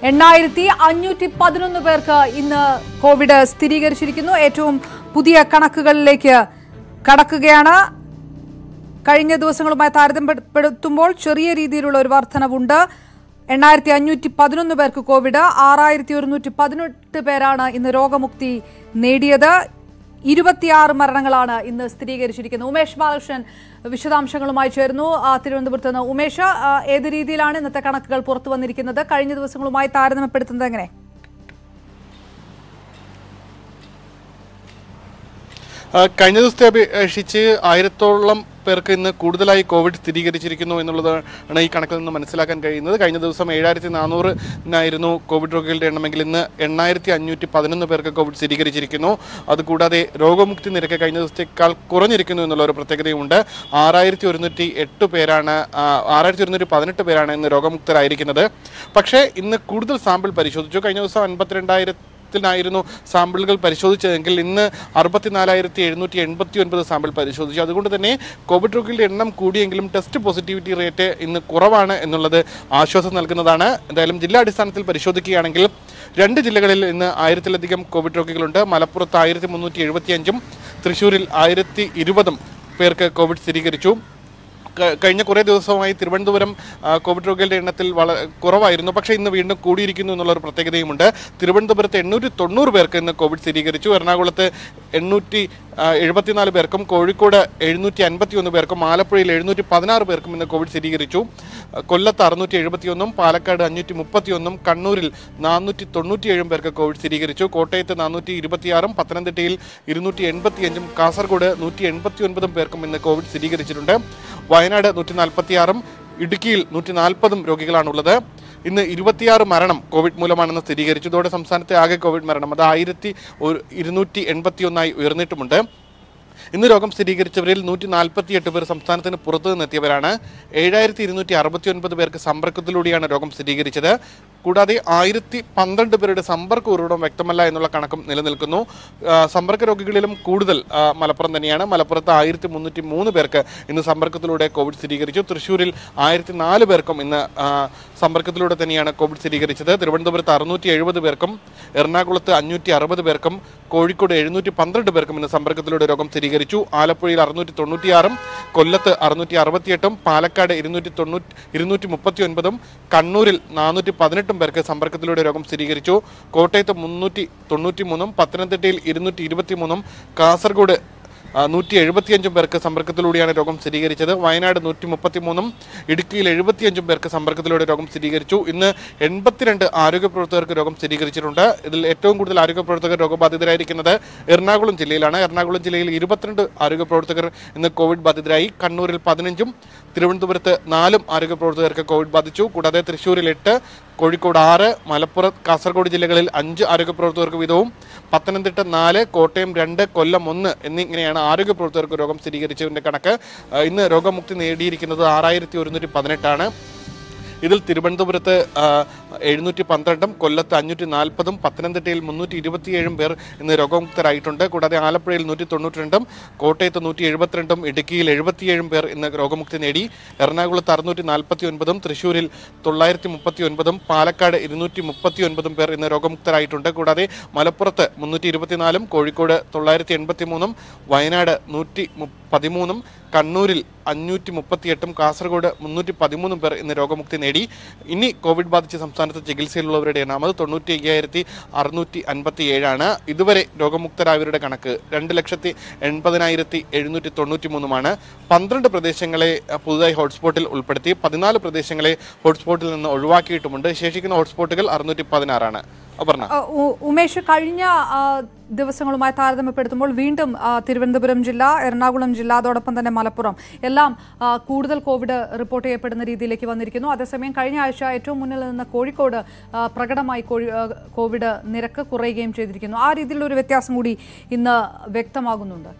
എണ്ണായിരത്തി അഞ്ഞൂറ്റി പതിനൊന്ന് പേർക്ക് ഇന്ന് കോവിഡ് സ്ഥിരീകരിച്ചിരിക്കുന്നു ഏറ്റവും പുതിയ കണക്കുകളിലേക്ക് കടക്കുകയാണ് കഴിഞ്ഞ ദിവസങ്ങളുമായി താരതമ്യപ്പെടുത്തുമ്പോൾ ചെറിയ രീതിയിലുള്ള ഒരു വർധനവുണ്ട് എണ്ണായിരത്തി അഞ്ഞൂറ്റി പതിനൊന്ന് പേർക്ക് കോവിഡ് ആറായിരത്തി ഒരുന്നൂറ്റി പതിനെട്ട് പേരാണ് ഇന്ന് രോഗമുക്തി നേടിയത് ഇരുപത്തിയാറ് മരണങ്ങളാണ് ഇന്ന് സ്ഥിരീകരിച്ചിരിക്കുന്നത് ഉമേഷ് ബാലകൃഷ്ണൻ വിശദാംശങ്ങളുമായി ചേർന്നു ആ, തിരുവനന്തപുരത്ത് നിന്ന് ഉമേഷ് ആ, ഏത് രീതിയിലാണ് ഇന്നത്തെ കണക്കുകൾ പുറത്തു വന്നിരിക്കുന്നത് കഴിഞ്ഞ ദിവസങ്ങളുമായി താരതമ്യപ്പെടുത്തുന്നത് എങ്ങനെ ആ, കഴിഞ്ഞ ദിവസത്തെ അപേക്ഷിച്ച് ആയിരത്തോളം പേർക്ക് ഇന്ന് കൂടുതലായി കോവിഡ് സ്ഥിരീകരിച്ചിരിക്കുന്നു എന്നുള്ളതാണ് ഈ കണക്കിൽ നിന്ന് മനസ്സിലാക്കാൻ കഴിയുന്നത് കഴിഞ്ഞ ദിവസം ഏഴായിരത്തി നാനൂറിനായിരുന്നു കോവിഡ് രോഗികളുടെ എണ്ണമെങ്കിൽ ഇന്ന് എണ്ണായിരത്തി അഞ്ഞൂറ്റി പതിനൊന്ന് പേർക്ക് കോവിഡ് സ്ഥിരീകരിച്ചിരിക്കുന്നു അതുകൂടാതെ രോഗമുക്തി നിരക്ക് കഴിഞ്ഞ ദിവസത്തേക്കാൾ കുറഞ്ഞിരിക്കുന്നു എന്നുള്ള ഒരു പ്രത്യേകതയുമുണ്ട് ആറായിരത്തി ഒരുന്നൂറ്റി എട്ട് പേരാണ് ആ, ആറായിരത്തി ഒരുന്നൂറ്റി പതിനെട്ട് പേരാണ് ഇന്ന് രോഗമുക്തരായിരിക്കുന്നത് പക്ഷേ ഇന്ന് കൂടുതൽ സാമ്പിൾ പരിശോധിച്ചു കഴിഞ്ഞ ദിവസം അൻപത്തിരണ്ടായിരത്തി ായിരുന്നു സാമ്പിളുകൾ പരിശോധിച്ചതെങ്കിൽ ഇന്ന് അറുപത്തിനാലായിരത്തി എഴുന്നൂറ്റി എൺപത്തി ഒൻപത് സാമ്പിൾ പരിശോധിച്ചു അതുകൊണ്ട് തന്നെ കോവിഡ് രോഗികളുടെ എണ്ണം കൂടിയെങ്കിലും ടെസ്റ്റ് പോസിറ്റിവിറ്റി റേറ്റ് ഇന്ന് കുറവാണ് എന്നുള്ളത് ആശ്വാസം നൽകുന്നതാണ് എന്തായാലും ജില്ലാ അടിസ്ഥാനത്തിൽ പരിശോധിക്കുകയാണെങ്കിൽ രണ്ട് ജില്ലകളിൽ ഇന്ന് ആയിരത്തിലധികം കോവിഡ് രോഗികളുണ്ട് മലപ്പുറത്ത് ആയിരത്തി മുന്നൂറ്റി എഴുപത്തിയഞ്ചും തൃശ്ശൂരിൽ ആയിരത്തി ഇരുപതും പേർക്ക് കോവിഡ് സ്ഥിരീകരിച്ചു ക- കഴിഞ്ഞ കുറേ ദിവസമായി തിരുവനന്തപുരം ആ, കോവിഡ് രോഗികളുടെ എണ്ണത്തിൽ വളരെ കുറവായിരുന്നു പക്ഷേ ഇന്ന് വീണ്ടും കൂടിയിരിക്കുന്നു എന്നുള്ള ഒരു പ്രത്യേകതയുമുണ്ട് തിരുവനന്തപുരത്ത് എണ്ണൂറ്റി തൊണ്ണൂറ് പേർക്ക് ഇന്ന് കോവിഡ് സ്ഥിരീകരിച്ചു എറണാകുളത്ത് എണ്ണൂറ്റി ആ, എഴുപത്തിനാല് പേർക്കും കോഴിക്കോട് എഴുന്നൂറ്റി അൻപത്തി ഒന്ന് പേർക്കും ആലപ്പുഴയിൽ എഴുന്നൂറ്റി പതിനാറ് പേർക്കും ഇന്ന് കോവിഡ് സ്ഥിരീകരിച്ചു ആ, കൊല്ലത്ത് അറുന്നൂറ്റി എഴുപത്തിയൊന്നും പാലക്കാട് അഞ്ഞൂറ്റി മുപ്പത്തിയൊന്നും കണ്ണൂരിൽ നാനൂറ്റി തൊണ്ണൂറ്റിയേഴും പേർക്ക് കോവിഡ് സ്ഥിരീകരിച്ചു കോട്ടയത്ത് നാനൂറ്റി ഇരുപത്തിയാറും പത്തനംതിട്ടയിൽ ഇരുന്നൂറ്റി എൺപത്തിയഞ്ചും കാസർഗോഡ് നൂറ്റി എൺപത്തി ഒൻപതും പേർക്കും ഇന്ന് കോവിഡ് സ്ഥിരീകരിച്ചിട്ടുണ്ട് വയനാട് നൂറ്റി നാൽപ്പത്തിയാറും ഇടുക്കിയിൽ നൂറ്റി നാൽപ്പതും രോഗികളാണുള്ളത് ഇന്ന് ഇരുപത്തിയാറ് മരണം കോവിഡ് മൂലമാണെന്ന് സ്ഥിരീകരിച്ചു ഇതോടെ സംസ്ഥാനത്തെ ആകെ കോവിഡ് മരണം അത് ആയിരത്തി ഒരു ഇരുന്നൂറ്റി എൺപത്തി ഒന്നായി ഉയർന്നിട്ടുമുണ്ട് ഇന്ന് രോഗം സ്ഥിരീകരിച്ചവരിൽ നൂറ്റി നാൽപ്പത്തിയെട്ട് പേർ സംസ്ഥാനത്തിന് പുറത്തു നിന്നെത്തിയവരാണ് ഏഴായിരത്തി ഇരുന്നൂറ്റി അറുപത്തി ഒൻപത് പേർക്ക് സമ്പർക്കത്തിലൂടെയാണ് രോഗം സ്ഥിരീകരിച്ചത് കൂടാതെ ആയിരത്തി പന്ത്രണ്ട് പേരുടെ സമ്പർക്ക ഉറവിടം വ്യക്തമല്ല എന്നുള്ള കണക്കും നിലനിൽക്കുന്നു ആ, സമ്പർക്ക രോഗികളിലും കൂടുതൽ ആ, മലപ്പുറം തന്നെയാണ് മലപ്പുറത്ത് ആയിരത്തി മുന്നൂറ്റി മൂന്ന് പേർക്ക് ഇന്ന് സമ്പർക്കത്തിലൂടെ കോവിഡ് സ്ഥിരീകരിച്ചു തൃശ്ശൂരിൽ ആയിരത്തി നാല് പേർക്കും ഇന്ന് ആ, സമ്പർക്കത്തിലൂടെ തന്നെയാണ് കോവിഡ് സ്ഥിരീകരിച്ചത് തിരുവനന്തപുരത്ത് അറുന്നൂറ്റി എഴുപത് പേർക്കും എറണാകുളത്ത് അഞ്ഞൂറ്റി അറുപത് പേർക്കും കോഴിക്കോട് എഴുന്നൂറ്റി പന്ത്രണ്ട് പേർക്കും ഇന്ന് സമ്പർക്കത്തിലൂടെ രോഗം സ്ഥിരീകരിച്ചു ആലപ്പുഴയിൽ അറുന്നൂറ്റി തൊണ്ണൂറ്റിയാറും കൊല്ലത്ത് അറുന്നൂറ്റി അറുപത്തിയെട്ടും പാലക്കാട് ഇരുന്നൂറ്റി തൊണ്ണൂറ്റി ഇരുന്നൂറ്റി മുപ്പത്തി ഒൻപതും കണ്ണൂരിൽ നാനൂറ്റി പതിനെട്ടും പേർക്ക് സമ്പർക്കത്തിലൂടെ രോഗം സ്ഥിരീകരിച്ചു കോട്ടയത്ത് മുന്നൂറ്റി തൊണ്ണൂറ്റി മൂന്നും പത്തനംതിട്ടയിൽ ഇരുന്നൂറ്റി ഇരുപത്തി മൂന്നും കാസർഗോഡ് നൂറ്റി എഴുപത്തിയഞ്ചും പേർക്ക് സമ്പർക്കത്തിലൂടെയാണ് രോഗം സ്ഥിരീകരിച്ചത് വയനാട് നൂറ്റി മുപ്പത്തി മൂന്നും ഇടുക്കിയിൽ എഴുപത്തിയഞ്ചും പേർക്ക് സമ്പർക്കത്തിലൂടെ രോഗം സ്ഥിരീകരിച്ചു ഇന്ന് എൺപത്തിരണ്ട് ആരോഗ്യ പ്രവർത്തകർക്ക് രോഗം സ്ഥിരീകരിച്ചിട്ടുണ്ട് ഇതിൽ ഏറ്റവും കൂടുതൽ ആരോഗ്യ പ്രവർത്തകർ രോഗബാധിതരായിരിക്കുന്നത് എറണാകുളം ജില്ലയിലാണ് എറണാകുളം ജില്ലയിൽ ഇരുപത്തിരണ്ട് ആരോഗ്യ പ്രവർത്തകർ ഇന്ന് കോവിഡ് ബാധിതരായി കണ്ണൂരിൽ പതിനഞ്ചും തിരുവനന്തപുരത്ത് നാലും ആരോഗ്യ പ്രവർത്തകർക്ക് കോവിഡ് ബാധിച്ചു കൂടാതെ തൃശ്ശൂരിൽ എട്ട് കോഴിക്കോട് ആറ് മലപ്പുറം കാസർഗോഡ് ജില്ലകളിൽ അഞ്ച് ആരോഗ്യ പ്രവർത്തകർക്ക് വീതവും പത്തനംതിട്ട നാല് കോട്ടയം രണ്ട് കൊല്ലം ഒന്ന് എന്നിങ്ങനെയാണ് ആരോഗ്യ പ്രവർത്തകർക്ക് രോഗം സ്ഥിരീകരിച്ചതിൻ്റെ കണക്ക് ആ, ഇന്ന് രോഗമുക്തി നേടിയിരിക്കുന്നത് ആറായിരത്തി ഒരുന്നൂറ്റി പതിനെട്ടാണ് ഇതിൽ തിരുവനന്തപുരത്ത് എഴുന്നൂറ്റി പന്ത്രണ്ടും കൊല്ലത്ത് അഞ്ഞൂറ്റി നാൽപ്പതും പത്തനംതിട്ടയിൽ മുന്നൂറ്റി ഇരുപത്തിയേഴും പേർ ഇന്ന് രോഗമുക്തരായിട്ടുണ്ട് കൂടാതെ ആലപ്പുഴയിൽ നൂറ്റി തൊണ്ണൂറ്റിരണ്ടും കോട്ടയത്ത് നൂറ്റി എഴുപത്തിരണ്ടും ഇടുക്കിയിൽ എഴുപത്തിയേഴും പേർ ഇന്ന് രോഗമുക്തി നേടി എറണാകുളത്ത് അറുന്നൂറ്റി നാൽപ്പത്തി ഒൻപതും തൃശ്ശൂരിൽ തൊള്ളായിരത്തി മുപ്പത്തി ഒൻപതും പാലക്കാട് ഇരുന്നൂറ്റി മുപ്പത്തി ഒൻപതും പേർ ഇന്ന് രോഗമുക്തരായിട്ടുണ്ട് കൂടാതെ മലപ്പുറത്ത് മുന്നൂറ്റി ഇരുപത്തിനാലും കോഴിക്കോട് തൊള്ളായിരത്തി എൺപത്തി മൂന്നും വയനാട് നൂറ്റി മു- പതിമൂന്നും കണ്ണൂരിൽ അഞ്ഞൂറ്റി മുപ്പത്തിയെട്ടും കാസർഗോഡ് മുന്നൂറ്റി പതിമൂന്നും പേർ ഇന്ന് രോഗമുക്തി നേടി ഇനി കോവിഡ് ബാധിച്ച് സംസ്ഥാനത്ത് ചികിത്സയിലുള്ളവരുടെ എണ്ണം അത് തൊണ്ണൂറ്റി അയ്യായിരത്തി അറുന്നൂറ്റി അൻപത്തി ഏഴാണ് ഇതുവരെ രോഗമുക്തരായവരുടെ കണക്ക് രണ്ട് ലക്ഷത്തി എൺപതിനായിരത്തി എഴുന്നൂറ്റി തൊണ്ണൂറ്റി മൂന്നുമാണ് പന്ത്രണ്ട് പ്രദേശങ്ങളെ അഹ്, പുതുതായി ഹോട്ട്സ്പോട്ടിൽ ഉൾപ്പെടുത്തി പതിനാല് പ്രദേശങ്ങളെ ഹോട്ട്സ്പോട്ടിൽ നിന്ന് ഒഴിവാക്കിയിട്ടുമുണ്ട് ശേഷിക്കുന്ന ഹോട്ട്സ്പോട്ടുകൾ അറുന്നൂറ്റി പതിനാറാണ് അപർണ ആ, ഉ- ഉമേഷ് കഴിഞ്ഞ ആ, ദിവസങ്ങളുമായി താരതമ്യപ്പെടുത്തുമ്പോൾ വീണ്ടും ആ, തിരുവനന്തപുരം ജില്ല എറണാകുളം ജില്ല അതോടൊപ്പം തന്നെ മലപ്പുറം എല്ലാം ആ, കൂടുതൽ കോവിഡ് റിപ്പോർട്ട് ചെയ്യപ്പെടുന്ന രീതിയിലേക്ക് വന്നിരിക്കുന്നു അതേസമയം കഴിഞ്ഞ ആഴ്ച ഏറ്റവും മുന്നിൽ നിന്ന് കോഴിക്കോട് ആ, പ്രകടമായി കോഴി ആ, കോവിഡ് നിരക്ക് കുറയുകയും ചെയ്തിരിക്കുന്നു ആ രീതിയിലുള്ള ഒരു വ്യത്യാസം കൂടി ഇന്ന് വ്യക്തമാകുന്നുണ്ട്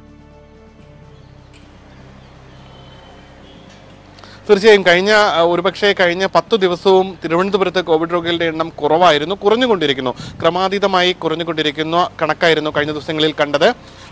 തീർച്ചയായും കഴിഞ്ഞ ആ, ഒരുപക്ഷെ കഴിഞ്ഞ പത്തു ദിവസവും തിരുവനന്തപുരത്ത് കോവിഡ് രോഗികളുടെ എണ്ണം കുറവായിരുന്നു കുറഞ്ഞുകൊണ്ടിരിക്കുന്നു ക്രമാതീതമായി കുറഞ്ഞുകൊണ്ടിരിക്കുന്ന കണക്കായിരുന്നു കഴിഞ്ഞ ദിവസങ്ങളിൽ കണ്ടത്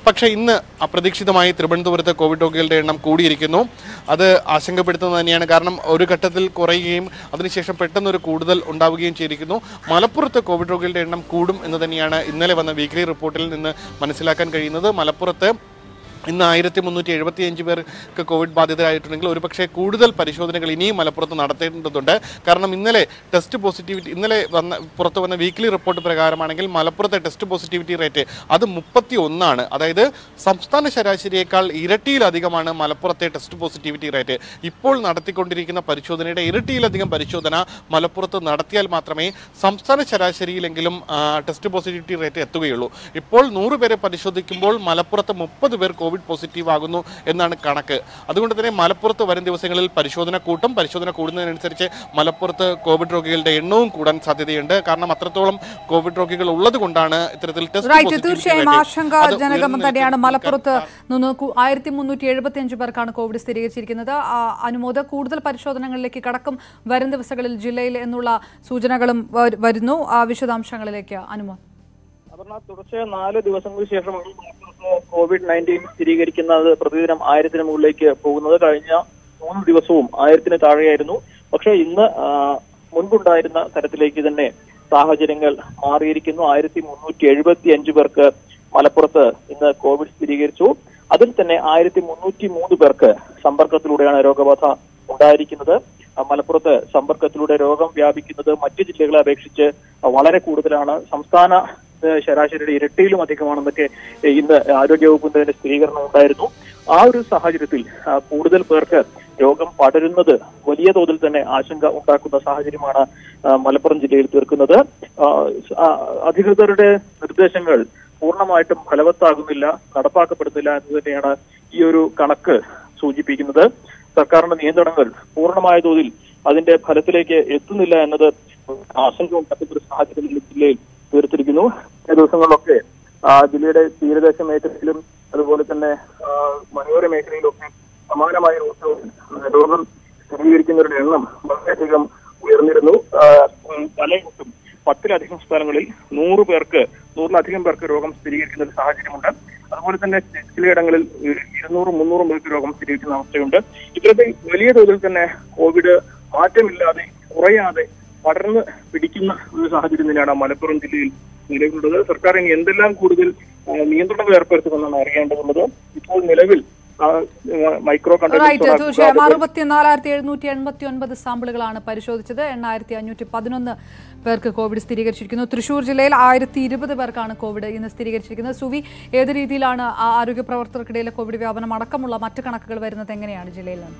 പക്ഷേ ഇന്ന് അപ്രതീക്ഷിതമായി തിരുവനന്തപുരത്ത് കോവിഡ് രോഗികളുടെ എണ്ണം കൂടിയിരിക്കുന്നു അത് ആശങ്കപ്പെടുത്തുന്നത് തന്നെയാണ് കാരണം ഒരു ഘട്ടത്തിൽ കുറയുകയും അതിനുശേഷം പെട്ടെന്നൊരു കൂടുതൽ ഉണ്ടാവുകയും ചെയ്തിരിക്കുന്നു മലപ്പുറത്ത് കോവിഡ് രോഗികളുടെ എണ്ണം കൂടും എന്ന് തന്നെയാണ് ഇന്നലെ വന്ന വീക്ക്ലി റിപ്പോർട്ടിൽ നിന്ന് മനസ്സിലാക്കാൻ കഴിയുന്നത് മലപ്പുറത്ത് ഇന്ന് ആയിരത്തി മുന്നൂറ്റി എഴുപത്തി അഞ്ച് പേർക്ക് കോവിഡ് ബാധിതരായിട്ടുണ്ടെങ്കിൽ ഒരുപക്ഷെ കൂടുതൽ പരിശോധനകൾ ഇനിയും മലപ്പുറത്ത് നടത്തേണ്ടതുണ്ട് കാരണം ഇന്നലെ ടെസ്റ്റ് പോസിറ്റിവിറ്റി ഇന്നലെ വന്ന പുറത്തു വന്ന വീക്ക്ലി റിപ്പോർട്ട് പ്രകാരമാണെങ്കിൽ മലപ്പുറത്തെ ടെസ്റ്റ് പോസിറ്റിവിറ്റി റേറ്റ് അത് മുപ്പത്തി ഒന്നാണ് അതായത് സംസ്ഥാന ശരാശരിയേക്കാൾ ഇരട്ടിയിലധികമാണ് മലപ്പുറത്തെ ടെസ്റ്റ് പോസിറ്റിവിറ്റി റേറ്റ് ഇപ്പോൾ നടത്തിക്കൊണ്ടിരിക്കുന്ന പരിശോധനയുടെ ഇരട്ടിയിലധികം പരിശോധന മലപ്പുറത്ത് നടത്തിയാൽ മാത്രമേ സംസ്ഥാന ശരാശരിയിലെങ്കിലും ആ, ടെസ്റ്റ് പോസിറ്റിവിറ്റി റേറ്റ് എത്തുകയുള്ളൂ ഇപ്പോൾ നൂറ് പേരെ പരിശോധിക്കുമ്പോൾ മലപ്പുറത്ത് മുപ്പത് പേർ കോവിഡ് പോസിറ്റീവ് ആകുന്നു എന്നാണ് കണക്ക് അതുകൊണ്ട് തന്നെ മലപ്പുറത്ത് വരും ദിവസങ്ങളിൽ പരിശോധന കൂട്ടും പരിശോധന കൂടുന്നതിനനുസരിച്ച് മലപ്പുറത്ത് കോവിഡ് രോഗികളുടെ എണ്ണവും കൂടാൻ സാധ്യതയുണ്ട് കാരണം അത്രത്തോളം കോവിഡ് രോഗികൾ ഉള്ളത് കൊണ്ടാണ് ഇത്തരത്തിൽ ടെസ്റ്റ് റൈറ്റ് positivity തീർച്ചയായും rate അത് ആശങ്കാജനകം ഉയർന്നു തന്നെയാണ് നിൽക്കുന്ന മലപ്പുറത്ത് നിന്ന് ആയിരത്തി മുന്നൂറ്റി എഴുപത്തി അഞ്ച് പേർക്കാണ് കോവിഡ് സ്ഥിരീകരിച്ചിരിക്കുന്നത് ആ, അനുമോദ് കൂടുതൽ പരിശോധനകളിലേക്ക് കടക്കും വരും ദിവസങ്ങളിൽ ജില്ലയിൽ എന്നുള്ള സൂചനകളും വ- വരുന്നു ആ വിശദാംശങ്ങളിലേക്ക് അനുമോദ് അപർണ തുടർച്ചയായ നാല് ദിവസങ്ങൾക്ക് ശേഷമാണ് മലപ്പുറത്ത് കോവിഡ് നയൻറ്റീൻ സ്ഥിരീകരിക്കുന്നത് പ്രതിദിനം ആയിരത്തിന് മുകളിലേക്ക് പോകുന്നത് കഴിഞ്ഞ മൂന്ന് ദിവസവും ആയിരത്തിന് താഴെയായിരുന്നു പക്ഷേ ഇന്ന് ആ, മുൻപുണ്ടായിരുന്ന തരത്തിലേക്ക് തന്നെ സാഹചര്യങ്ങൾ മാറിയിരിക്കുന്നു ആയിരത്തി മുന്നൂറ്റി എഴുപത്തി അഞ്ച് പേർക്ക് മലപ്പുറത്ത് ഇന്ന് കോവിഡ് സ്ഥിരീകരിച്ചു അതിൽ തന്നെ ആയിരത്തി മുന്നൂറ്റി മൂന്ന് പേർക്ക് സമ്പർക്കത്തിലൂടെയാണ് രോഗബാധ ഉണ്ടായിരിക്കുന്നത് ആ, മലപ്പുറത്ത് സമ്പർക്കത്തിലൂടെ രോഗം വ്യാപിക്കുന്നത് മറ്റ് ജില്ലകളെ അപേക്ഷിച്ച് വളരെ കൂടുതലാണ് സംസ്ഥാന ഏഹ്, ശരാശരിയുടെ ഇരട്ടിയിലും അധികമാണെന്നൊക്കെ ഏഹ്, ഇന്ന് ആരോഗ്യവകുപ്പിന്റെ തന്നെ സ്ഥിരീകരണം ഉണ്ടായിരുന്നു ആ ഒരു സാഹചര്യത്തിൽ ആ, കൂടുതൽ പേർക്ക് രോഗം പടരുന്നത് വലിയ തോതിൽ തന്നെ ആശങ്ക ഉണ്ടാക്കുന്ന സാഹചര്യമാണ് ആ, മലപ്പുറം ജില്ലയിൽ തീർക്കുന്നത് ആ, സ- ആ, അധികൃതരുടെ നിർദ്ദേശങ്ങൾ പൂർണ്ണമായിട്ടും ഫലവത്താകുന്നില്ല നടപ്പാക്കപ്പെടുന്നില്ല എന്ന് തന്നെയാണ് ഈ ഒരു കണക്ക് സൂചിപ്പിക്കുന്നത് സർക്കാരിന്റെ നിയന്ത്രണങ്ങൾ പൂർണ്ണമായ തോതിൽ അതിന്റെ ഫലത്തിലേക്ക് എത്തുന്നില്ല എന്നത് ആശങ്ക ഉണ്ടാക്കുന്ന ഒരു സാഹചര്യം ഈ ജില്ലയിൽ തീർത്തിരിക്കുന്നു ഈ ദിവസങ്ങളിലൊക്കെ ആ, ജില്ലയുടെ തീരദേശ മേഖലയിലും അതുപോലെ തന്നെ ആ, മലയോര മേഖലയിലൊക്കെ സമാനമായ റൂട്ടുകളിൽ രോഗം സ്ഥിരീകരിക്കുന്നവരുടെ എണ്ണം വളരെയധികം ഉയർന്നിരുന്നു ആ, ഉം, പലയിടത്തും പത്തിലധികം സ്ഥലങ്ങളിൽ നൂറ് പേർക്ക് നൂറിലധികം പേർക്ക് രോഗം സ്ഥിരീകരിക്കുന്ന ഒരു സാഹചര്യമുണ്ട് അതുപോലെ തന്നെ ചിലയിടങ്ങളിൽ ഇ- ഇരുന്നൂറും മുന്നൂറും പേർക്ക് രോഗം സ്ഥിരീകരിക്കുന്ന അവസ്ഥയുണ്ട് ഇത്തരത്തിൽ വലിയ തോതിൽ തന്നെ കോവിഡ് മാറ്റമില്ലാതെ കുറയാതെ പടർന്ന് പിടിക്കുന്ന ഒരു സാഹചര്യം തന്നെയാണ് മലപ്പുറം ജില്ലയിൽ നിലവിലുള്ളത് സർക്കാർ ഇനി എന്തെല്ലാം കൂടുതൽ ആ, നിയന്ത്രണങ്ങൾ ഏർപ്പെടുത്തുമെന്നാണ് അറിയേണ്ടതുള്ളത് ഇപ്പോൾ നിലവിൽ ആ, മൈക്രോ റൈറ്റ് കണ്ടെയ്ൻമെന്റ് തീർച്ചയായും അറുപത്തിനാലായിരത്തി എഴുന്നൂറ്റി എൺപത്തി ഒൻപത് സാമ്പിളുകളാണ് പരിശോധിച്ചത് എണ്ണായിരത്തി അഞ്ഞൂറ്റി പതിനൊന്ന് പേർക്ക് കോവിഡ് സ്ഥിരീകരിച്ചിരിക്കുന്നു തൃശൂർ ജില്ലയിൽ ആയിരത്തി ഇരുപത് പേർക്കാണ് കോവിഡ് ഇന്ന് സ്ഥിരീകരിച്ചിരിക്കുന്നത് സുവി ഏത് രീതിയിലാണ് ആ ആരോഗ്യ പ്രവർത്തകർക്കിടയിലെ കോവിഡ് വ്യാപനം അടക്കമുള്ള മറ്റ് കണക്കുകൾ വരുന്നത് എങ്ങനെയാണ് ജില്ലയിൽ നിന്ന്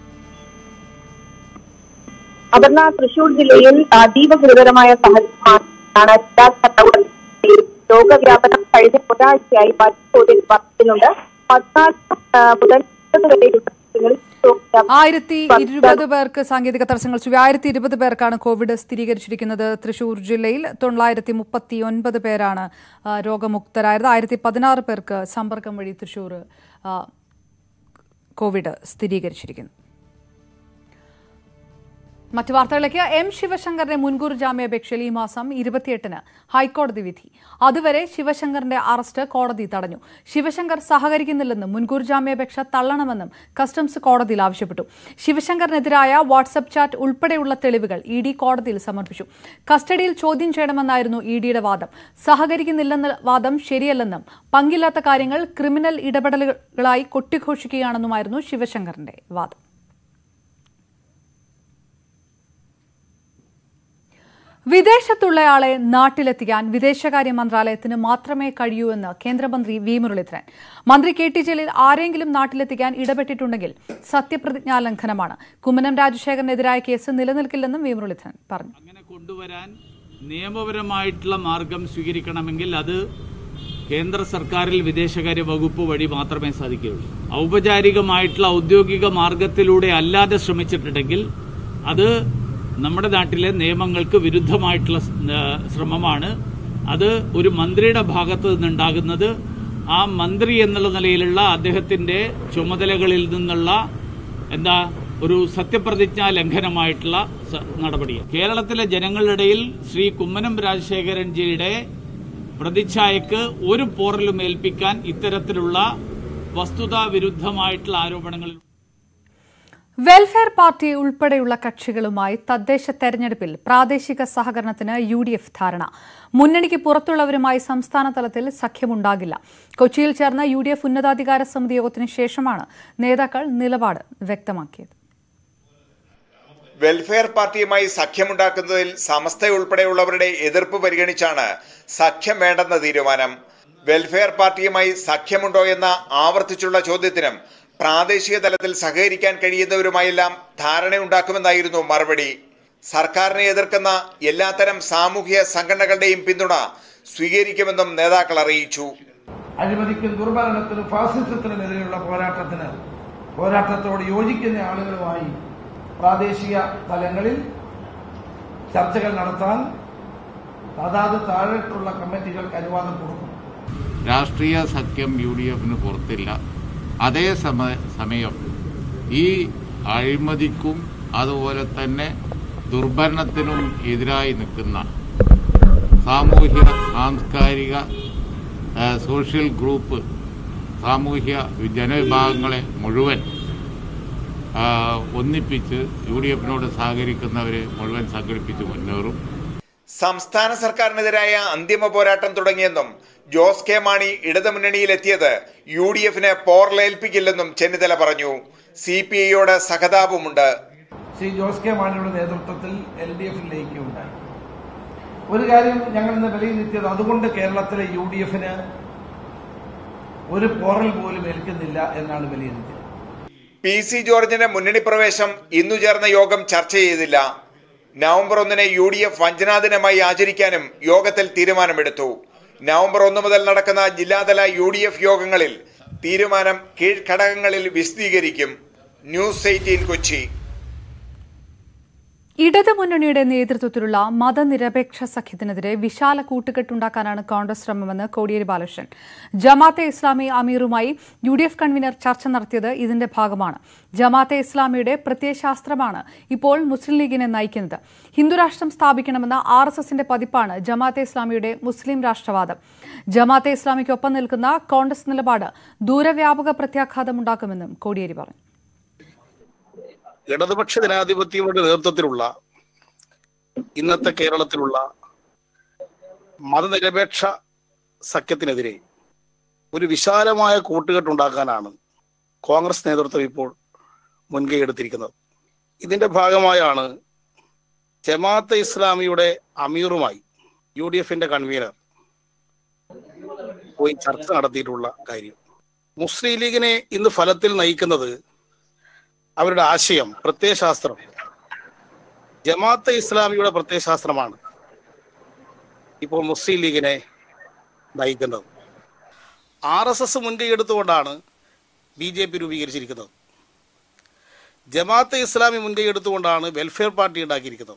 അപർണ തൃശൂർ ജില്ലയിൽ അതീവ ഗുരുതരമായ സാഹചര്യമാണ് ജില്ലാ ഭരണകൂടത്തിൽ രോഗവ്യാപനം കഴിഞ്ഞ ഒരാഴ്ചയായി വലിയ തോതിൽ വർദ്ധിക്കുന്നുണ്ട് പതിനാല് ആ, മുതൽ ഇരുപത് വരെയുള്ള ദിവസങ്ങളിൽ രോഗവ്യാപനം ആയിരത്തി ഇരുപത് പേർക്ക് സാങ്കേതിക തടസ്സങ്ങൾ സുവി ആയിരത്തി ഇരുപത് പേർക്കാണ് കോവിഡ് സ്ഥിരീകരിച്ചിരിക്കുന്നത് തൃശൂർ ജില്ലയിൽ തൊള്ളായിരത്തി മുപ്പത്തി ഒൻപത് പേരാണ് ആ, രോഗമുക്തരായത് ആയിരത്തി പതിനാറ് പേർക്ക് സമ്പർക്കം വഴി തൃശൂർ ആ, കോവിഡ് സ്ഥിരീകരിച്ചിരിക്കുന്നു മറ്റു വാർത്തകളിലേക്ക് എം ശിവശങ്കറിന്റെ മുൻകൂർ ജാമ്യാപേക്ഷയിൽ ഈ മാസം ഇരുപത്തിയെട്ടിന് ഹൈക്കോടതി വിധി അതുവരെ ശിവശങ്കറിന്റെ അറസ്റ്റ് കോടതി തടഞ്ഞു ശിവശങ്കർ സഹകരിക്കുന്നില്ലെന്നും മുൻകൂർ ജാമ്യാപേക്ഷ തള്ളണമെന്നും കസ്റ്റംസ് കോടതിയിൽ ആവശ്യപ്പെട്ടു ശിവശങ്കറിനെതിരായ വാട്സപ്പ് ചാറ്റ് ഉൾപ്പെടെയുള്ള തെളിവുകൾ ഇ ഡി കോടതിയിൽ സമർപ്പിച്ചു കസ്റ്റഡിയിൽ ചോദ്യം ചെയ്യണമെന്നായിരുന്നു ഇ ഡിയുടെ വാദം സഹകരിക്കുന്നില്ലെന്ന വാദം ശരിയല്ലെന്നും പങ്കില്ലാത്ത കാര്യങ്ങൾ ക്രിമിനൽ ഇടപെടലുകളായി കൊട്ടിഘോഷിക്കുകയാണെന്നുമായിരുന്നു ശിവശങ്കറിന്റെ വാദം വിദേശത്തുള്ളയാളെ നാട്ടിലെത്തിക്കാൻ വിദേശകാര്യ മന്ത്രാലയത്തിന് മാത്രമേ കഴിയൂ എന്ന് കേന്ദ്രമന്ത്രി വി മുരളീധരൻ മന്ത്രി കെ ടി ജലീൽ ആരെങ്കിലും നാട്ടിലെത്തിക്കാൻ ഇടപെട്ടിട്ടുണ്ടെങ്കിൽ സത്യപ്രതിജ്ഞാ ലംഘനമാണ് കുമ്മനം രാജശേഖരനെതിരായ കേസ് നിലനിൽക്കില്ലെന്നും വി മുരളീധരൻ പറഞ്ഞു അങ്ങനെ കൊണ്ടുവരാൻ നിയമപരമായിട്ടുള്ള മാർഗം സ്വീകരിക്കണമെങ്കിൽ അത് കേന്ദ്ര സർക്കാരിൽ വിദേശകാര്യ വകുപ്പ് വഴി മാത്രമേ സാധിക്കുകയുള്ളൂ ഔപചാരികമായിട്ടുള്ള ഔദ്യോഗിക മാർഗത്തിലൂടെ അല്ലാതെ ശ്രമിച്ചിട്ടുണ്ടെങ്കിൽ അത് നമ്മുടെ നാട്ടിലെ നിയമങ്ങൾക്ക് വിരുദ്ധമായിട്ടുള്ള സ്- ആ, ശ്രമമാണ് അത് ഒരു മന്ത്രിയുടെ ഭാഗത്ത് നിന്നുണ്ടാകുന്നത് ആ മന്ത്രി എന്നുള്ള നിലയിലുള്ള അദ്ദേഹത്തിന്റെ ചുമതലകളിൽ നിന്നുള്ള എന്താ ഒരു സത്യപ്രതിജ്ഞാ ലംഘനമായിട്ടുള്ള സ- നടപടിയാണ് കേരളത്തിലെ ജനങ്ങളുടെ ഇടയിൽ ശ്രീ കുമ്മനം രാജശേഖരൻജിയുടെ പ്രതിച്ഛായക്ക് ഒരു പോറലും ഏൽപ്പിക്കാൻ ഇത്തരത്തിലുള്ള വസ്തുതാ വിരുദ്ധമായിട്ടുള്ള ആരോപണങ്ങളിൽ വെൽഫെയർ പാർട്ടി ഉൾപ്പെടെയുള്ള കക്ഷികളുമായി തദ്ദേശ തെരഞ്ഞെടുപ്പിൽ പ്രാദേശിക സഹകരണത്തിന് യു ഡി എഫ് ധാരണ മുന്നണിക്ക് പുറത്തുള്ളവരുമായി സംസ്ഥാന തലത്തിൽ സഖ്യമുണ്ടാകില്ല കൊച്ചിയിൽ ചേർന്ന യു ഡി എഫ് ഉന്നതാധികാര സമിതി യോഗത്തിന് ശേഷമാണ് നേതാക്കൾ നിലപാട് വ്യക്തമാക്കിയത് വെൽഫെയർ പാർട്ടിയുമായി സഖ്യമുണ്ടാക്കുന്നതിൽ സമസ്തയുൾപ്പെടെയുള്ളവരുടെ എതിർപ്പ് പരിഗണിച്ചാണ് സഖ്യം വേണ്ടെന്ന തീരുമാനം വെൽഫെയർ പാർട്ടിയുമായി സഖ്യമുണ്ടോ എന്ന ആവർത്തിച്ചുള്ള ചോദ്യത്തിനും പ്രാദേശിക തലത്തിൽ സഹകരിക്കാൻ കഴിയുന്നവരുമായെല്ലാം ധാരണയുണ്ടാക്കുമെന്നായിരുന്നു മറുപടി സർക്കാരിനെ എതിർക്കുന്ന എല്ലാത്തരം സാമൂഹ്യ സംഘടനകളുടെയും പിന്തുണ സ്വീകരിക്കുമെന്നും നേതാക്കൾ അറിയിച്ചു അഴിമതിക്കും ദുർഭരണത്തിനും ഫാസിസത്തിനുമെതിരെയുള്ള പോരാട്ടത്തിന് പോരാട്ടത്തോട് യോജിക്കുന്ന ആളുകളുമായി പ്രാദേശിക തലങ്ങളിൽ ചർച്ചകൾ നടത്താൻ അതാത് താഴെട്ടുള്ള കമ്മിറ്റികൾക്ക് അനുവാദം കൊടുക്കും രാഷ്ട്രീയ സഖ്യം യു ഡി എഫിന് പുറത്തില്ല അതേ സമ സമയം ഈ അഴിമതിക്കും അതുപോലെ തന്നെ ദുർഭരണത്തിനും എതിരായി നിൽക്കുന്ന സാമൂഹ്യ സാംസ്കാരിക ആ, സോഷ്യൽ ഗ്രൂപ്പ് സാമൂഹ്യ ജനവിഭാഗങ്ങളെ മുഴുവൻ ആ, ഒന്നിപ്പിച്ച് യു ഡി എഫിനോട് സഹകരിക്കുന്നവരെ മുഴുവൻ സംഘടിപ്പിച്ച് മുന്നേറും സംസ്ഥാന സർക്കാരിനെതിരായ അന്തിമ പോരാട്ടം തുടങ്ങിയെന്നും ജോസ് കെ മാണി ഇടതുമുന്നണിയിലെത്തിയത് യു ഡി എഫിന് പോർലേൽപ്പിക്കില്ലെന്നും ചെന്നിത്തല പറഞ്ഞു സി പി ഐയോട് സഹതാപമുണ്ട് ശ്രീ ജോസ് കെ മാണിയുടെ നേതൃത്വത്തിൽ എൽ ഡി എഫിൽ ലയിക്കുകയുണ്ടായി ഒരു കാര്യം ഞങ്ങൾ ഇന്ന് വിലയിരുത്തിയത് അതുകൊണ്ട് കേരളത്തിലെ യു ഡി എഫിന് ഒരു പോറൽ പോലും ഏൽക്കുന്നില്ല എന്നാണ് വിലയിരുത്തിയത് പി സി ജോർജിന്റെ മുന്നണി പ്രവേശം ഇന്നു ചേർന്ന യോഗം ചർച്ച ചെയ്തില്ല നവംബർ ഒന്നിന് യു ഡി എഫ് വഞ്ചനാ ദിനമായി ആചരിക്കാനും യോഗത്തിൽ തീരുമാനമെടുത്തു നവംബർ ഒന്ന് മുതൽ നടക്കുന്ന ജില്ലാതല യു ഡി എഫ് യോഗങ്ങളിൽ തീരുമാനം കീഴ്ഘടകങ്ങളിൽ വിശദീകരിക്കും ന്യൂസ് എയ്റ്റീൻ കൊച്ചി ഇടതുമുന്നണിയുടെ നേതൃത്വത്തിലുള്ള മതനിരപേക്ഷ സഖ്യത്തിനെതിരെ വിശാല കൂട്ടുകെട്ടുണ്ടാക്കാനാണ് കോൺഗ്രസ് ശ്രമമെന്ന് കോടിയേരി ബാലകൃഷ്ണൻ ജമാഅത്തെ ഇസ്ലാമി അമീറുമായി യു ഡി എഫ് കൺവീനർ ചർച്ച നടത്തിയത് ഇതിന്റെ ഭാഗമാണ് ജമാഅത്തെ ഇസ്ലാമിയുടെ പ്രത്യയശാസ്ത്രമാണ് ഇപ്പോൾ മുസ്ലിം ലീഗിനെ നയിക്കുന്നത് ഹിന്ദുരാഷ്ട്രം സ്ഥാപിക്കണമെന്ന ആർ എസ് എസിന്റെ പതിപ്പാണ് ജമാഅത്തെ ഇസ്ലാമിയുടെ മുസ്ലിം രാഷ്ട്രവാദം ജമാഅത്തെ ഇസ്ലാമിക്കൊപ്പം നിൽക്കുന്ന കോൺഗ്രസ് നിലപാട് ദൂരവ്യാപക പ്രത്യാഘാതമുണ്ടാക്കുമെന്നും കോടിയേരി പറഞ്ഞു ഇടതുപക്ഷ ജനാധിപത്യങ്ങളുടെ നേതൃത്വത്തിലുള്ള ഇന്നത്തെ കേരളത്തിലുള്ള മതനിരപേക്ഷ സഖ്യത്തിനെതിരെ ഒരു വിശാലമായ കൂട്ടുകെട്ടുണ്ടാക്കാനാണ് കോൺഗ്രസ് നേതൃത്വം ഇപ്പോൾ മുൻകൈ എടുത്തിരിക്കുന്നത് ഇതിന്റെ ഭാഗമായാണ് ജമാഅത്തെ ഇസ്ലാമിയുടെ അമീറുമായി യു ഡി എഫിന്റെ കൺവീനർ പോയി ചർച്ച നടത്തിയിട്ടുള്ള കാര്യം മുസ്ലിം ലീഗിനെ ഇന്ന് ഫലത്തിൽ നയിക്കുന്നത് അവരുടെ ആശയം പ്രത്യയശാസ്ത്രം ജമാഅത്തെ ഇസ്ലാമിയുടെ പ്രത്യയശാസ്ത്രമാണ് ഇപ്പോൾ മുസ്ലിം ലീഗിനെ നയിക്കുന്നത് ആർ എസ് എസ് മുൻകൈ എടുത്തുകൊണ്ടാണ് ബി ജെ പി രൂപീകരിച്ചിരിക്കുന്നത് ജമാഅത്തെ ഇസ്ലാമി മുൻകൈ എടുത്തുകൊണ്ടാണ് വെൽഫെയർ പാർട്ടി ഉണ്ടാക്കിയിരിക്കുന്നത്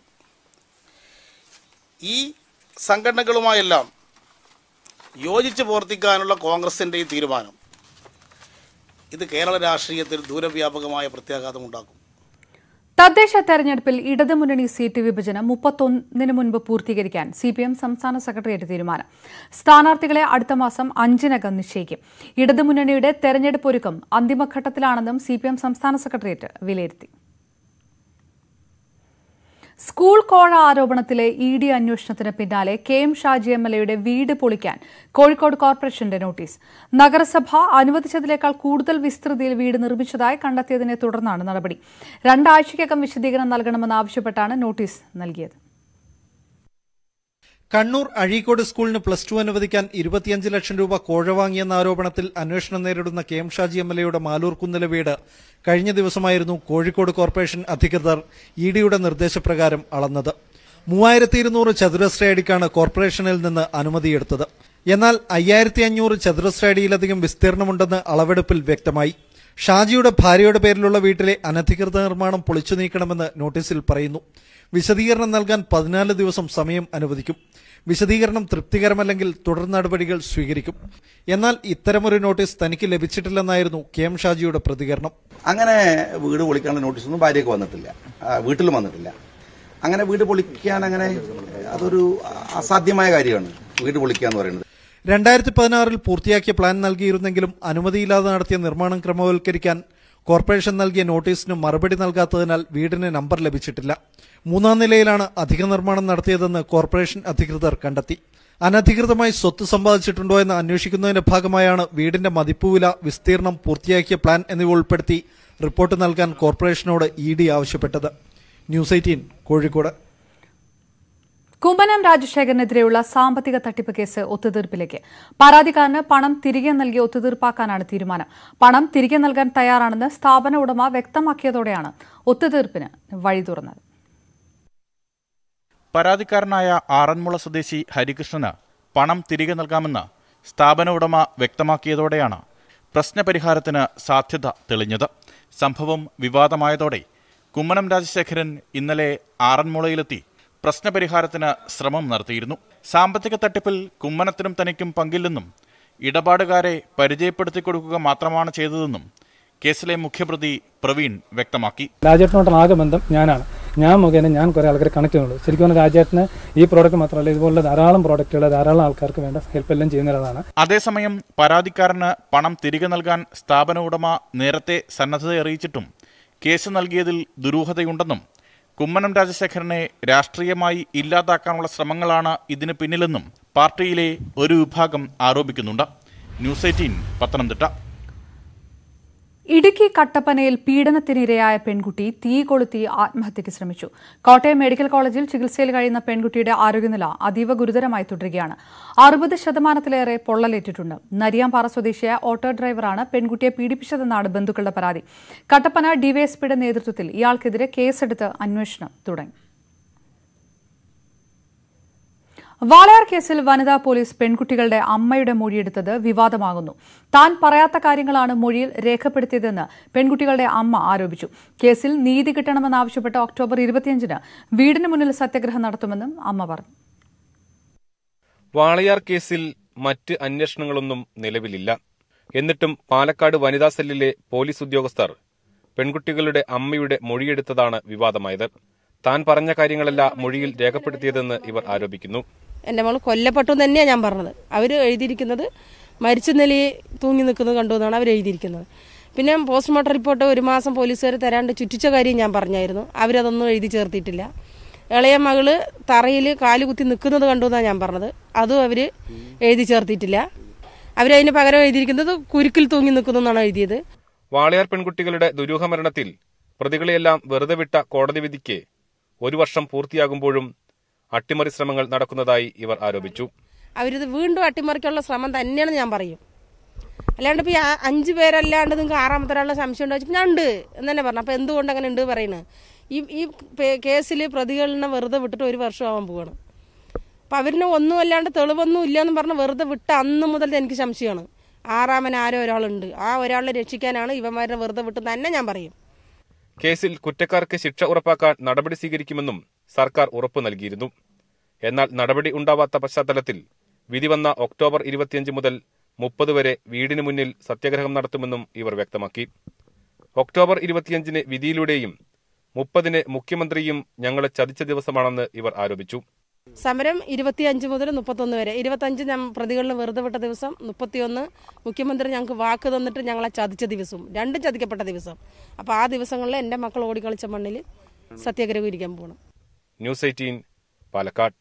ഈ സംഘടനകളുമായെല്ലാം യോജിച്ച് പ്രവർത്തിക്കാനുള്ള കോൺഗ്രസിൻ്റെ ഈ തീരുമാനം ഇത് കേരള രാഷ്ട്രീയത്തിൽ ദൂരവ്യാപകമായ പ്രത്യാഘാതം ഉണ്ടാക്കും തദ്ദേശ തെരഞ്ഞെടുപ്പിൽ ഇടതുമുന്നണി സീറ്റ് വിഭജനം മുപ്പത്തൊന്നിന് മുൻപ് പൂർത്തീകരിക്കാൻ സി പി എം സംസ്ഥാന സെക്രട്ടേറിയറ്റ് തീരുമാനം സ്ഥാനാർത്ഥികളെ അടുത്ത മാസം അഞ്ചിനകം നിശ്ചയിക്കും ഇടതുമുന്നണിയുടെ തെരഞ്ഞെടുപ്പ് ഒരുക്കം അന്തിമഘട്ടത്തിലാണെന്നും സി പി എം സംസ്ഥാന സെക്രട്ടേറിയറ്റ് വിലയിരുത്തി സ്കൂൾ കോഴ ആരോപണത്തിലെ ഇ ഡി അന്വേഷണത്തിന് പിന്നാലെ K M Shaji M L എയുടെ വീട് പൊളിക്കാൻ കോഴിക്കോട് കോർപ്പറേഷന്റെ നോട്ടീസ് നഗരസഭ അനുവദിച്ചതിനേക്കാൾ കൂടുതൽ വിസ്തൃതിയിൽ വീട് നിർമ്മിച്ചതായി കണ്ടെത്തിയതിനെ തുടർന്നാണ് നടപടി രണ്ടാഴ്ചയ്ക്കകം വിശദീകരണം നൽകണമെന്നാവശ്യപ്പെട്ടാണ് നോട്ടീസ് നൽകിയത് കണ്ണൂർ അഴീക്കോട് സ്കൂളിന് പ്ലസ് ടു അനുവദിക്കാൻ ഇരുപത്തിയഞ്ച് ലക്ഷം രൂപ കോഴ വാങ്ങിയെന്ന ആരോപണത്തിൽ അന്വേഷണം നേരിടുന്ന K M Shaji M L എയുടെ മാലൂർ കുന്നിലെ വീട് കഴിഞ്ഞ ദിവസമായിരുന്നു കോഴിക്കോട് കോർപ്പറേഷൻ അധികൃതർ ഇ ഡിയുടെ നിർദ്ദേശപ്രകാരം അളന്നത് മൂവായിരത്തി ഇരുന്നൂറ് ചതുരശ്ര അടിക്കാണ് കോർപ്പറേഷനിൽ നിന്ന് അനുമതിയെടുത്തത് എന്നാൽ അയ്യായിരത്തി അഞ്ഞൂറ് ചതുരശ്ര അടിയിലധികം വിസ്തീർണമുണ്ടെന്ന് അളവെടുപ്പിൽ വ്യക്തമായി ഷാജിയുടെ ഭാര്യയുടെ പേരിലുള്ള വീട്ടിലെ അനധികൃത നിർമ്മാണം പൊളിച്ചു നീക്കണമെന്ന് നോട്ടീസിൽ പറയുന്നു വിശദീകരണം നൽകാൻ പതിനാല് ദിവസം സമയം അനുവദിക്കും വിശദീകരണം തൃപ്തികരമല്ലെങ്കിൽ തുടർ നടപടികൾ സ്വീകരിക്കും എന്നാൽ ഇത്തരമൊരു നോട്ടീസ് തനിക്ക് ലഭിച്ചിട്ടില്ലെന്നായിരുന്നു കെ എം ഷാജിയുടെ പ്രതികരണം അങ്ങനെ വീട് പൊളിക്കാനുള്ള നോട്ടീസൊന്നും ഭാര്യയ്ക്ക് വന്നിട്ടില്ല ആ, വീട്ടിലും വന്നിട്ടില്ല അങ്ങനെ വീട് പൊളിക്കാൻ അങ്ങനെ അതൊരു അസാധ്യമായ കാര്യമാണ് വീട് പൊളിക്കുക എന്ന് പറയുന്നത് രണ്ടായിരത്തി പതിനാറിൽ പൂർത്തിയാക്കിയ പ്ലാൻ നൽകിയിരുന്നെങ്കിലും അനുമതിയില്ലാതെ നടത്തിയ നിർമ്മാണം ക്രമവൽക്കരിക്കാൻ കോർപ്പറേഷൻ നൽകിയ നോട്ടീസിന് മറുപടി നൽകാത്തതിനാൽ വീടിന് നമ്പർ ലഭിച്ചിട്ടില്ല മൂന്നാം നിലയിലാണ് അധിക നിർമ്മാണം നടത്തിയതെന്ന് കോർപ്പറേഷൻ അധികൃതർ കണ്ടെത്തി അനധികൃതമായി സ്വത്ത് സമ്പാദിച്ചിട്ടുണ്ടോ എന്ന് അന്വേഷിക്കുന്നതിന്റെ ഭാഗമായാണ് വീടിന്റെ മതിപ്പുവില വിസ്തീർണം പൂർത്തിയാക്കിയ പ്ലാൻ എന്നിവ ഉൾപ്പെടുത്തി റിപ്പോർട്ട് നൽകാൻ കോർപ്പറേഷനോട് ഇ ഡി ആവശ്യപ്പെട്ടത് ന്യൂസ് എയ്റ്റീൻ കോഴിക്കോട് കുമ്മനം രാജശേഖരനെതിരെയുള്ള സാമ്പത്തിക തട്ടിപ്പ് കേസ് ഒത്തുതീർപ്പിലേക്ക് പരാതിക്കാരന് പണം തിരികെ നൽകി ഒത്തുതീർപ്പാക്കാനാണ് തീരുമാനം പണം തിരികെ നൽകാൻ തയ്യാറാണെന്ന് സ്ഥാപന ഉടമ വ്യക്തമാക്കിയതോടെയാണ് ഒത്തുതീർപ്പിന് വഴി തുറന്നത് പരാതിക്കാരനായ ആറന്മുള സ്വദേശി ഹരികൃഷ്ണന് പണം തിരികെ നൽകാമെന്ന് സ്ഥാപന ഉടമ വ്യക്തമാക്കിയതോടെയാണ് പ്രശ്നപരിഹാരത്തിന് സാധ്യത തെളിഞ്ഞത് സംഭവം വിവാദമായതോടെ കുമ്മനം രാജശേഖരൻ ഇന്നലെ ആറന്മുളയിലെത്തി പ്രശ്നപരിഹാരത്തിന് ശ്രമം നടത്തിയിരുന്നു സാമ്പത്തിക തട്ടിപ്പിൽ കുമ്മനത്തിനും തനിക്കും പങ്കില്ലെന്നും ഇടപാടുകാരെ പരിചയപ്പെടുത്തി കൊടുക്കുക മാത്രമാണ് ചെയ്തതെന്നും കേസിലെ മുഖ്യപ്രതി പ്രവീൺ വ്യക്തമാക്കി രാജേട്ടനോട്ടുള്ള ആകെ ബന്ധം ഞാനാണ് ഞാൻ മുഖേന ഞാൻ കുറേ ആൾക്കാരെ കണക്ട് ചെയ്യുന്നുള്ളൂ ശരിക്കും പറഞ്ഞാൽ രാജേട്ടന് ഈ പ്രോഡക്റ്റ് മാത്രമല്ല ഇതുപോലുള്ള ധാരാളം പ്രോഡക്റ്റുകൾ ധാരാളം ആൾക്കാർക്ക് വേണ്ട ഹെൽപ്പ് എല്ലാം ചെയ്യുന്നതാണ് അതേസമയം പരാതിക്കാരന് പണം തിരികെ നൽകാൻ സ്ഥാപന ഉടമ നേരത്തെ സന്നദ്ധത അറിയിച്ചിട്ടും കേസ് നൽകിയതിൽ ദുരൂഹതയുണ്ടെന്നും കുമ്മനം രാജശേഖരനെ രാഷ്ട്രീയമായി ഇല്ലാതാക്കാനുള്ള ശ്രമങ്ങളാണ് ഇതിന് പിന്നിലെന്നും പാർട്ടിയിലെ ഒരു വിഭാഗം ആരോപിക്കുന്നുണ്ട് ന്യൂസ് എയ്റ്റീൻ പത്തനംതിട്ട ഇടുക്കി കട്ടപ്പനയിൽ പീഡനത്തിനിരയായ പെൺകുട്ടി തീ കൊളുത്തി ആത്മഹത്യയ്ക്ക് ശ്രമിച്ചു കോട്ടയം മെഡിക്കൽ കോളേജിൽ ചികിത്സയിൽ കഴിയുന്ന പെൺകുട്ടിയുടെ ആരോഗ്യനില അതീവ ഗുരുതരമായി തുടരുകയാണ് അറുപത് ശതമാനത്തിലേറെ പൊള്ളലേറ്റിട്ടുണ്ട് നരിയാമ്പാറ സ്വദേശിയായ ഓട്ടോ ഡ്രൈവറാണ് പെൺകുട്ടിയെ പീഡിപ്പിച്ചതെന്നാണ് ബന്ധുക്കളുടെ പരാതി കട്ടപ്പന ഡിവൈഎസ്പിയുടെ നേതൃത്വത്തിൽ ഇയാൾക്കെതിരെ കേസെടുത്ത് അന്വേഷണം തുടങ്ങി വാളയാർ കേസിൽ വനിതാ പോലീസ് പെൺകുട്ടികളുടെ അമ്മയുടെ മൊഴിയെടുത്തത് വിവാദമാകുന്നു താൻ പറയാത്ത കാര്യങ്ങളാണ് മൊഴിയിൽ രേഖപ്പെടുത്തിയതെന്ന് പെൺകുട്ടികളുടെ അമ്മ ആരോപിച്ചു കേസിൽ നീതി കിട്ടണമെന്നാവശ്യപ്പെട്ട് ഒക്ടോബർ ഇരുപത്തിയഞ്ചിന് വീടിന് മുന്നിൽ സത്യഗ്രഹം നടത്തുമെന്നും അമ്മ പറഞ്ഞു വാളയാർ കേസിൽ മറ്റ് അന്വേഷണങ്ങളൊന്നും നിലവിലില്ല എന്നിട്ടും പാലക്കാട് വനിതാ സെല്ലിലെ പോലീസ് ഉദ്യോഗസ്ഥർ പെൺകുട്ടികളുടെ അമ്മയുടെ മൊഴിയെടുത്തതാണ് വിവാദമായത് താൻ പറഞ്ഞ കാര്യങ്ങളല്ല മൊഴിയിൽ രേഖപ്പെടുത്തിയതെന്ന് ഇവർ ആരോപിക്കുന്നു എൻ്റെ മകൾ കൊല്ലപ്പെട്ടു എന്ന് തന്നെയാണ് ഞാൻ പറഞ്ഞത് അവർ എഴുതിയിരിക്കുന്നത് മരിച്ച നിലയിൽ തൂങ്ങി നിൽക്കുന്നത് കണ്ടു എന്നാണ് അവർ എഴുതിയിരിക്കുന്നത് പിന്നെ പോസ്റ്റ്മോർട്ടം റിപ്പോർട്ട് ഒരു മാസം പോലീസുകാർ തരാണ്ട് ചുറ്റിച്ച കാര്യം ഞാൻ പറഞ്ഞായിരുന്നു അവരതൊന്നും എഴുതി ചേർത്തിട്ടില്ല ഇളയ മകള് തറയിൽ കാല് കുത്തി നിൽക്കുന്നത് കണ്ടു എന്നാണ് ഞാൻ പറഞ്ഞത് അതും അവർ എഴുതി ചേർത്തിട്ടില്ല അവരതിന് പകരം എഴുതിയിരിക്കുന്നത് കുരുക്കിൽ തൂങ്ങി നിൽക്കുന്നു എന്നാണ് എഴുതിയത് വാളയാർ പെൺകുട്ടികളുടെ ദുരൂഹമരണത്തിൽ പ്രതികളെയെല്ലാം വെറുതെ വിട്ട കോടതി വിധിക്ക് ഒരു വർഷം പൂർത്തിയാകുമ്പോഴും അട്ടിമറി ശ്രമങ്ങൾ നടക്കുന്നതായി ഇവർ ആരോപിച്ചു അവരിത് വീണ്ടും അട്ടിമറിക്കാനുള്ള ശ്രമം തന്നെയാണ് ഞാൻ പറയും അല്ലാണ്ട് ഇപ്പൊ ഈ ആ- അഞ്ച് പേരല്ലാണ്ട് നിങ്ങൾക്ക് ആറാമത്തെ ഒരാളുടെ സംശയം ഉണ്ടോ ചോദിച്ചാൽ ഞാൻ ഉണ്ട് എന്ന് തന്നെ പറഞ്ഞു അപ്പൊ എന്തുകൊണ്ട് അങ്ങനെ ഉണ്ട് പറയുന്നത് ഈ ഈ കേസിൽ പ്രതികളിനെ വെറുതെ വിട്ടിട്ട് ഒരു വർഷം ആവാൻ പോവാണ് അപ്പൊ അവരിനെ ഒന്നും അല്ലാണ്ട് തെളിവൊന്നും ഇല്ലാന്ന് പറഞ്ഞ് വെറുതെ വിട്ട അന്ന് മുതൽ എനിക്ക് സംശയമാണ് ആറാമൻ ആരോ ഒരാളുണ്ട് ആ ഒരാളെ രക്ഷിക്കാനാണ് ഇവന്മാരെ വെറുതെ വിട്ട് തന്നെ ഞാൻ പറയും കേസിൽ കുറ്റക്കാർക്ക് ശിക്ഷ ഉറപ്പാക്കാൻ നടപടി സ്വീകരിക്കുമെന്നും സർക്കാർ ഉറപ്പു നൽകിയിരുന്നു എന്നാൽ നടപടി ഉണ്ടാവാത്ത പശ്ചാത്തലത്തിൽ വിധി വന്ന ഒക്ടോബർ ഇരുപത്തിയഞ്ച് മുതൽ മുപ്പത് വരെ വീടിന് മുന്നിൽ സത്യാഗ്രഹം നടത്തുമെന്നും ഇവർ വ്യക്തമാക്കി ഒക്ടോബർ ഇരുപത്തിയഞ്ചിന് വിധിയിലൂടെയും മുപ്പതിന് മുഖ്യമന്ത്രിയും ഞങ്ങളെ ചതിച്ച ദിവസമാണെന്ന് ഇവർ ആരോപിച്ചു സമരം ഇരുപത്തിയഞ്ച് മുതൽ മുപ്പത്തൊന്ന് വരെ ഇരുപത്തഞ്ച് ഞാൻ പ്രതികളിൽ വെറുതെ വിട്ട ദിവസം മുപ്പത്തിയൊന്ന് മുഖ്യമന്ത്രി ഞങ്ങൾക്ക് വാക്ക് തന്നിട്ട് ഞങ്ങളെ ചതിച്ച ദിവസവും രണ്ടും ചതിക്കപ്പെട്ട ദിവസം അപ്പോൾ ആ ദിവസങ്ങളിൽ എൻ്റെ മക്കൾ ഓടിക്കളിച്ച മണ്ണിൽ സത്യാഗ്രഹം ഇരിക്കാൻ പോകണം ന്യൂസ് എയ്റ്റീൻ പാലക്കാട്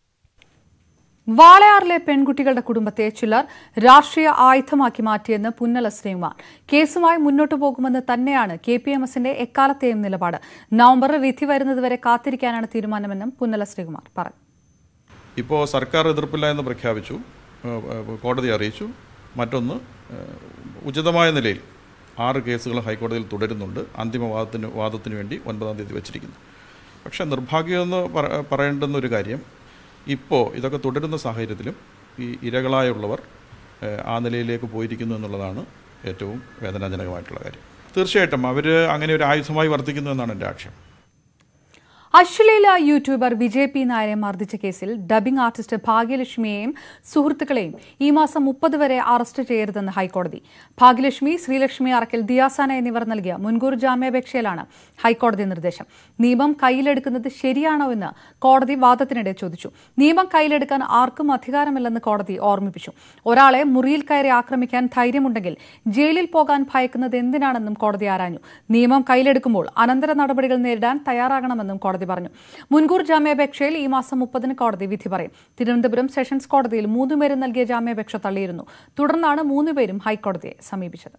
വാളയാറിലെ പെൺകുട്ടികളുടെ കുടുംബത്തെ ചിലർ രാഷ്ട്രീയ ആയുധമാക്കി മാറ്റിയെന്ന് പുന്നല ശ്രീകുമാർ കേസുമായി മുന്നോട്ടു പോകുമെന്ന് തന്നെയാണ് കെ പി എം എസിന്റെ എക്കാലത്തെയും നിലപാട് നവംബറിൽ വിധി വരുന്നതുവരെ കാത്തിരിക്കാനാണ് തീരുമാനമെന്നും പുന്നല ശ്രീകുമാർ പറഞ്ഞു ഇപ്പോൾ സർക്കാർ എതിർപ്പില്ല എന്ന് പ്രഖ്യാപിച്ചു ഏഹ് ഏഹ് കോടതി അറിയിച്ചു മറ്റൊന്ന് ഏഹ് ഉചിതമായ നിലയിൽ ആറ് കേസുകൾ ഹൈക്കോടതിയിൽ തുടരുന്നുണ്ട് അന്തിമ വാദത്തിന് വാദത്തിന് വേണ്ടി ഒൻപതാം തീയതി വച്ചിരിക്കുന്നു പക്ഷേ നിർഭാഗ്യമെന്ന് പറ പറയേണ്ടുന്ന ഒരു കാര്യം ഇപ്പോൾ ഇതൊക്കെ തുടരുന്ന സാഹചര്യത്തിലും ഈ ഇരകളായുള്ളവർ ഏഹ് ആ നിലയിലേക്ക് പോയിരിക്കുന്നു എന്നുള്ളതാണ് ഏറ്റവും വേദനാജനകമായിട്ടുള്ള കാര്യം തീർച്ചയായിട്ടും അവർ അങ്ങനെ ഒരു ആയുധമായി വർത്തിക്കുന്നു എന്നാണ് എൻ്റെ ആക്ഷേപം അശ്ലീല യൂട്യൂബർ വിജയ് പി നായരെ മർദ്ദിച്ച കേസിൽ ഡബിംഗ് ആർട്ടിസ്റ്റ് ഭാഗ്യലക്ഷ്മിയെയും സുഹൃത്തുക്കളെയും ഈ മാസം മുപ്പത് വരെ അറസ്റ്റ് ചെയ്യരുതെന്ന് ഹൈക്കോടതി ഭാഗ്യലക്ഷ്മി ശ്രീലക്ഷ്മി അറക്കൽ ദിയാസാന എന്നിവർ നൽകിയ മുൻകൂർ ജാമ്യാപേക്ഷയിലാണ് ഹൈക്കോടതി നിർദ്ദേശം നിയമം കയ്യിലെടുക്കുന്നത് ശരിയാണോ എന്ന് കോടതി വാദത്തിനിടെ ചോദിച്ചു നിയമം കയ്യിലെടുക്കാൻ ആർക്കും അധികാരമില്ലെന്ന് കോടതി ഓർമ്മിപ്പിച്ചു ഒരാളെ മുറിയിൽ കയറി ആക്രമിക്കാൻ ധൈര്യമുണ്ടെങ്കിൽ ജയിലിൽ പോകാൻ ഭയക്കുന്നത് എന്തിനാണെന്നും കോടതി ആരാഞ്ഞു നിയമം കയ്യിലെടുക്കുമ്പോൾ അനന്തര നടപടികൾ നേരിടാൻ തയ്യാറാകണമെന്നും കോടതി പറഞ്ഞു മുൻകൂർ ജാമ്യാപേക്ഷയിൽ ഈ മാസം മുപ്പതിന് കോടതി വിധി പറയും തിരുവനന്തപുരം സെഷൻസ് കോടതിയിൽ മൂന്നുപേരും നൽകിയ ജാമ്യാപേക്ഷ തള്ളിയിരുന്നു തുടർന്നാണ് മൂന്നുപേരും ഹൈക്കോടതിയെ സമീപിച്ചത്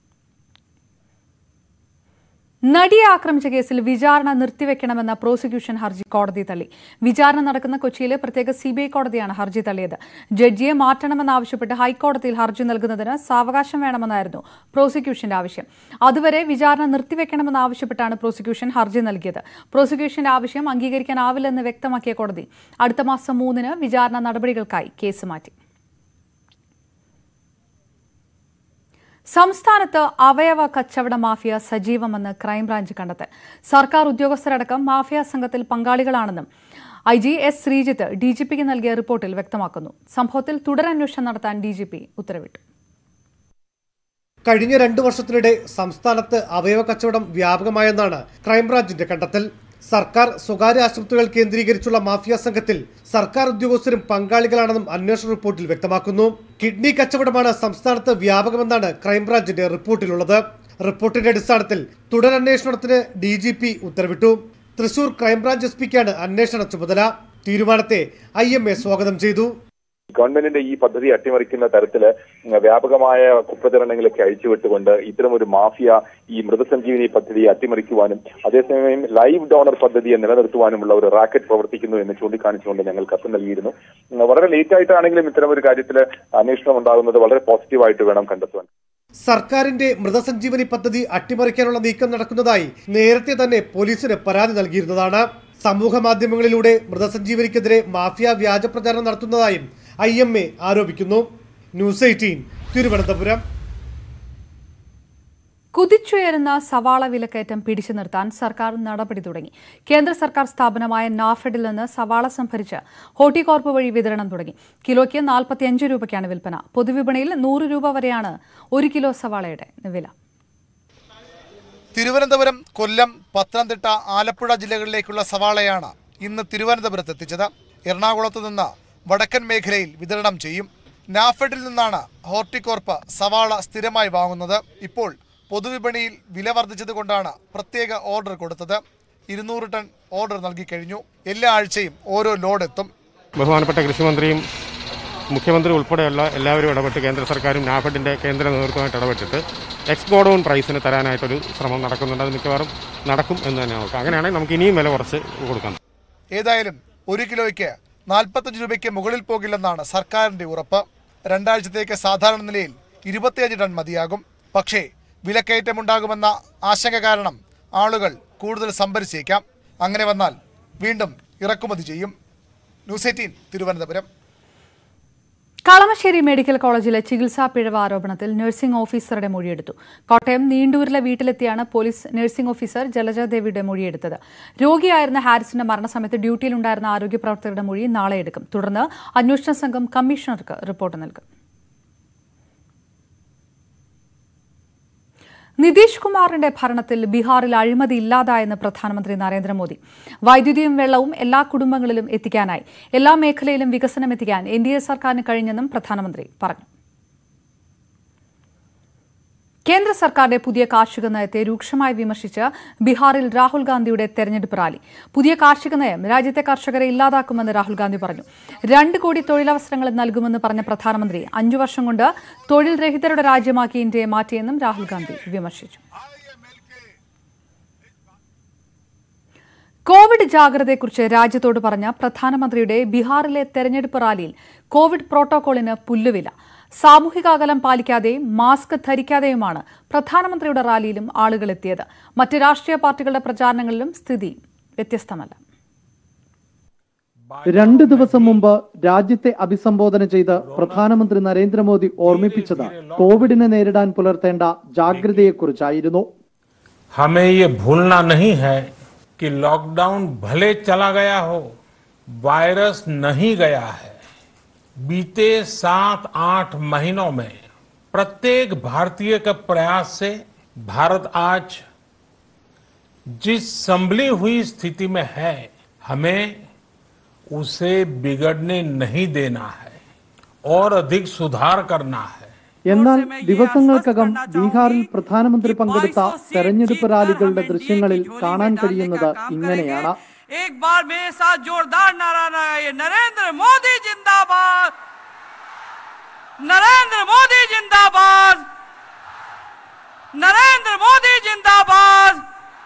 നടിയെ ആക്രമിച്ച കേസിൽ വിചാരണ നിർത്തിവെക്കണമെന്ന പ്രോസിക്യൂഷൻ ഹർജി കോടതി തള്ളി വിചാരണ നടക്കുന്ന കൊച്ചിയിലെ പ്രത്യേക സിബിഐ കോടതിയാണ് ഹർജി തള്ളിയത് ജഡ്ജിയെ മാറ്റണമെന്നാവശ്യപ്പെട്ട് ഹൈക്കോടതിയിൽ ഹർജി നൽകുന്നതിന് സാവകാശം വേണമെന്നായിരുന്നു പ്രോസിക്യൂഷന്റെ ആവശ്യം അതുവരെ വിചാരണ നിർത്തിവെക്കണമെന്നാവശ്യപ്പെട്ടാണ് പ്രോസിക്യൂഷൻ ഹർജി നൽകിയത് പ്രോസിക്യൂഷന്റെ ആവശ്യം അംഗീകരിക്കാനാവില്ലെന്ന് വ്യക്തമാക്കിയ കോടതി അടുത്ത മാസം മൂന്നിന് വിചാരണ നടപടികൾക്കായി കേസ് മാറ്റി സംസ്ഥാനത്ത് അവയവ കച്ചവട മാഫിയ സജീവമെന്ന് ക്രൈംബ്രാഞ്ച് കണ്ടെത്തൽ സർക്കാർ ഉദ്യോഗസ്ഥരടക്കം മാഫിയ സംഘത്തിൽ പങ്കാളികളാണെന്നും I G S Sreejith D G പിക്ക് നൽകിയ റിപ്പോർട്ടിൽ വ്യക്തമാക്കുന്നു സംഭവത്തിൽ തുടരന്വേഷണം നടത്താൻ ഡി ജി പി ഉത്തരവിട്ടു കഴിഞ്ഞ രണ്ടു വർഷത്തിനിടെ സംസ്ഥാനത്ത് അവയവ കച്ചവടം വ്യാപകമായെന്നാണ് ക്രൈംബ്രാഞ്ചിന്റെ കണ്ടെത്തൽ സർക്കാർ സ്വകാര്യ ആശുപത്രികൾ കേന്ദ്രീകരിച്ചുള്ള മാഫിയ സംഘത്തിൽ സർക്കാർ ഉദ്യോഗസ്ഥരും പങ്കാളികളാണെന്നും അന്വേഷണ റിപ്പോർട്ടിൽ വ്യക്തമാക്കുന്നു കിഡ്നി കച്ചവടമാണ് സംസ്ഥാനത്ത് വ്യാപകമെന്നാണ് ക്രൈംബ്രാഞ്ചിന്റെ റിപ്പോർട്ടിലുള്ളത് റിപ്പോർട്ടിന്റെ അടിസ്ഥാനത്തിൽ തുടരന്വേഷണത്തിന് ഡി ജി പി ഉത്തരവിട്ടു തൃശൂർ ക്രൈംബ്രാഞ്ച് എസ് പിക്കാണ് അന്വേഷണ ചുമതല തീരുമാനത്തെ ഐ എം എ സ്വാഗതം ചെയ്തു ഗവൺമെന്റിന്റെ ഈ പദ്ധതി അട്ടിമറിക്കുന്ന തരത്തില് വ്യാപകമായ കുപ്രചരണങ്ങളൊക്കെ അഴിച്ചുവിട്ടുകൊണ്ട് ഇത്തരമൊരു മാഫിയ ഈ മൃതസഞ്ജീവനി പദ്ധതി അട്ടിമറിക്കുവാനും അതേസമയം ലൈവ് ഡോണർ പദ്ധതിയെ നിലനിർത്തുവാനുമുള്ള ഒരു റാക്കറ്റ് പ്രവർത്തിക്കുന്നു എന്ന് ചൂണ്ടിക്കാണിച്ചുകൊണ്ട് ഞങ്ങൾ കത്ത് നൽകിയിരുന്നു വളരെ ലേറ്റ് ആയിട്ടാണെങ്കിലും ഇത്തരം ഒരു കാര്യത്തിൽ അന്വേഷണം ഉണ്ടാകുന്നത് വളരെ പോസിറ്റീവായിട്ട് വേണം കണ്ടെത്തുവാൻ സർക്കാരിന്റെ മൃതസഞ്ജീവനി പദ്ധതി അട്ടിമറിക്കാനുള്ള നീക്കം നടക്കുന്നതായി നേരത്തെ തന്നെ പോലീസിന് പരാതി നൽകിയിരുന്നതാണ് സമൂഹ മാധ്യമങ്ങളിലൂടെ മൃതസഞ്ജീവനിക്കെതിരെ മാഫിയ വ്യാജ പ്രചാരണം നടത്തുന്നതായും ഐ എം എ ആരോപിക്കുന്നു ന്യൂസ് എയ്റ്റീൻ തിരുവനന്തപുരം കുതിച്ചുയരുന്ന സവാള വിലക്കയറ്റം പിടിച്ചു നിർത്താൻ സർക്കാർ നടപടി തുടങ്ങി കേന്ദ്ര സർക്കാർ സ്ഥാപനമായ നാഫെഡിൽ നിന്ന് സവാള സംഭരിച്ച് ഹോർട്ടികോർപ്പ് വഴി വിതരണം തുടങ്ങി കിലോയ്ക്ക് നാൽപ്പത്തിയഞ്ച് രൂപയ്ക്കാണ് വിൽപ്പന പൊതുവിപണിയിൽ നൂറ് രൂപ വരെയാണ് ഒരു കിലോ സവാളയുടെ വില തിരുവനന്തപുരം കൊല്ലം പത്തനംതിട്ട ആലപ്പുഴ ജില്ലകളിലേക്കുള്ള സവാളയാണ് ഇന്ന് തിരുവനന്തപുരത്ത് എത്തിച്ചത് എറണാകുളത്ത് നിന്ന് വടക്കൻ മേഖലയിൽ വിതരണം ചെയ്യും നാഫെഡിൽ നിന്നാണ് ഹോർട്ടികോർപ്പ് സവാള സ്ഥിരമായി വാങ്ങുന്നത് ഇപ്പോൾ പൊതുവിപണിയിൽ വില വർദ്ധിച്ചതുകൊണ്ടാണ് പ്രത്യേക ഓർഡർ കൊടുത്തത് ഇരുന്നൂറ് ടൺ ഓർഡർ നൽകിക്കഴിഞ്ഞു എല്ലാ ആഴ്ചയും ഓരോ ലോഡ് എത്തും ബഹുമാനപ്പെട്ട കൃഷിമന്ത്രിയും മുഖ്യമന്ത്രി ഉൾപ്പെടെയുള്ള എല്ലാവരും ഇടപെട്ട് കേന്ദ്ര സർക്കാരും നാഫെഡിൻ്റെ കേന്ദ്ര നേതൃത്വമായിട്ട് ഇടപെട്ടിട്ട് എക്സ് ഗോഡൌൺ പ്രൈസിന് തരാനായിട്ടൊരു ശ്രമം നടക്കുന്നുണ്ട് അത് മിക്കവാറും നടക്കും എന്ന് തന്നെ നോക്കാം അങ്ങനെയാണെങ്കിൽ നമുക്ക് ഇനിയും വില കുറച്ച് കൊടുക്കാം ഏതായാലും ഒരു കിലോയ്ക്ക് നാൽപ്പത്തഞ്ച് രൂപയ്ക്ക് മുകളിൽ പോകില്ലെന്നാണ് സർക്കാരിന്റെ ഉറപ്പ് രണ്ടാഴ്ചത്തേക്ക് സാധാരണ നിലയിൽ ഇരുപത്തിയഞ്ച് ടൺ മതിയാകും പക്ഷേ വിലക്കയറ്റമുണ്ടാകുമെന്ന ആശങ്ക കാരണം ആളുകൾ കൂടുതൽ സംഭരിച്ചേക്കാം അങ്ങനെ വന്നാൽ വീണ്ടും ഇറക്കുമതി ചെയ്യും news eighteen Thiruvananthapuram Kalamassery medical കോളേജിലെ ചികിത്സാ പിഴവ് ആരോപണത്തിൽ നഴ്സിംഗ് ഓഫീസറുടെ മൊഴിയെടുത്തു കോട്ടയം നീണ്ടൂരിലെ വീട്ടിലെത്തിയാണ് പോലീസ് നഴ്സിംഗ് ഓഫീസർ ജലജാദേവിയുടെ മൊഴിയെടുത്തത് രോഗിയായിരുന്ന ഹാരിസിന്റെ മരണസമയത്ത് ഡ്യൂട്ടിയിലുണ്ടായിരുന്ന ആരോഗ്യ പ്രവർത്തകരുടെ മൊഴി നാളെ എടുക്കും തുടർന്ന് അന്വേഷണ സംഘം കമ്മീഷണർക്ക് റിപ്പോർട്ട് നൽകും നിതീഷ് കുമാറിന്റെ ഭരണത്തിൽ ബീഹാറിൽ അഴിമതി ഇല്ലാതായെന്ന് പ്രധാനമന്ത്രി നരേന്ദ്രമോദി വൈദ്യുതിയും വെള്ളവും എല്ലാ കുടുംബങ്ങളിലും എത്തിക്കാനായി എല്ലാ മേഖലയിലും വികസനം എത്തിക്കാൻ എൻ ഡി എ സർക്കാരിന് കഴിഞ്ഞെന്നും പ്രധാനമന്ത്രി പറഞ്ഞു കേന്ദ്ര സർക്കാരിന്റെ പുതിയ കാർഷിക നയത്തെ രൂക്ഷമായി വിമർശിച്ച് ബീഹാറിൽ രാഹുൽ ഗാന്ധിയുടെ തെരഞ്ഞെടുപ്പ് റാലി പുതിയ കാർഷിക നയം രാജ്യത്തെ കർഷകരെ ഇല്ലാതാക്കുമെന്ന് രാഹുൽ ഗാന്ധി പറഞ്ഞു രണ്ട് കോടി തൊഴിലവസരങ്ങൾ നൽകുമെന്ന് പറഞ്ഞ പ്രധാനമന്ത്രി അഞ്ചു വർഷം കൊണ്ട് തൊഴിൽ രഹിതരുടെ രാജ്യമാക്കി ഇന്ത്യയെ മാറ്റിയെന്നും രാഹുൽ ഗാന്ധി വിമർശിച്ചു കോവിഡ് ജാഗ്രതയെക്കുറിച്ച് രാജ്യത്തോട് പറഞ്ഞ പ്രധാനമന്ത്രിയുടെ ബീഹാറിലെ തെരഞ്ഞെടുപ്പ് റാലിയിൽ കോവിഡ് പ്രോട്ടോകോളിന് പുല്ലുവില സാമൂഹിക അകലം പാലിക്കാതെയും മാസ്ക് ധരിക്കാതെയുമാണ് പ്രധാനമന്ത്രിയുടെ റാലിയിലും ആളുകൾ എത്തിയത് മറ്റ് രാഷ്ട്രീയ പാർട്ടികളുടെ പ്രചാരണങ്ങളിലും സ്ഥിതി വ്യത്യസ്തമല്ല രണ്ട് ദിവസം മുമ്പ് രാജ്യത്തെ അഭിസംബോധന ചെയ്ത് പ്രധാനമന്ത്രി നരേന്ദ്രമോദി ഓർമ്മിപ്പിച്ചത് കോവിഡിനെ നേരിടാൻ പുലർത്തേണ്ട ജാഗ്രതയെക്കുറിച്ചായിരുന്നു हमें ये भूलना नहीं है कि कि लॉकडाउन भले चला गया हो वायरस नहीं गया है बीते सात आठ महीनों में प्रत्येक भारतीय के प्रयास से भारत आज जिस संभली हुई स्थिति में है हमें उसे बिगड़ने नहीं देना है और अधिक सुधार करना है എന്നാൽ ദിവസങ്ങൾക്കകം ബീഹാറിൽ പ്രധാനമന്ത്രി പങ്കെടുത്ത തെരഞ്ഞെടുപ്പ് റാലികളുടെ ദൃശ്യങ്ങളിൽ കാണാൻ കഴിയുന്നത് ഇങ്ങനെയാണ് एक बार मेरे साथ जोरदार नारा लगाइए नरेंद्र मोदी जिंदाबाद नरेंद्र मोदी जिंदाबाद नरेंद्र मोदी जिंदाबाद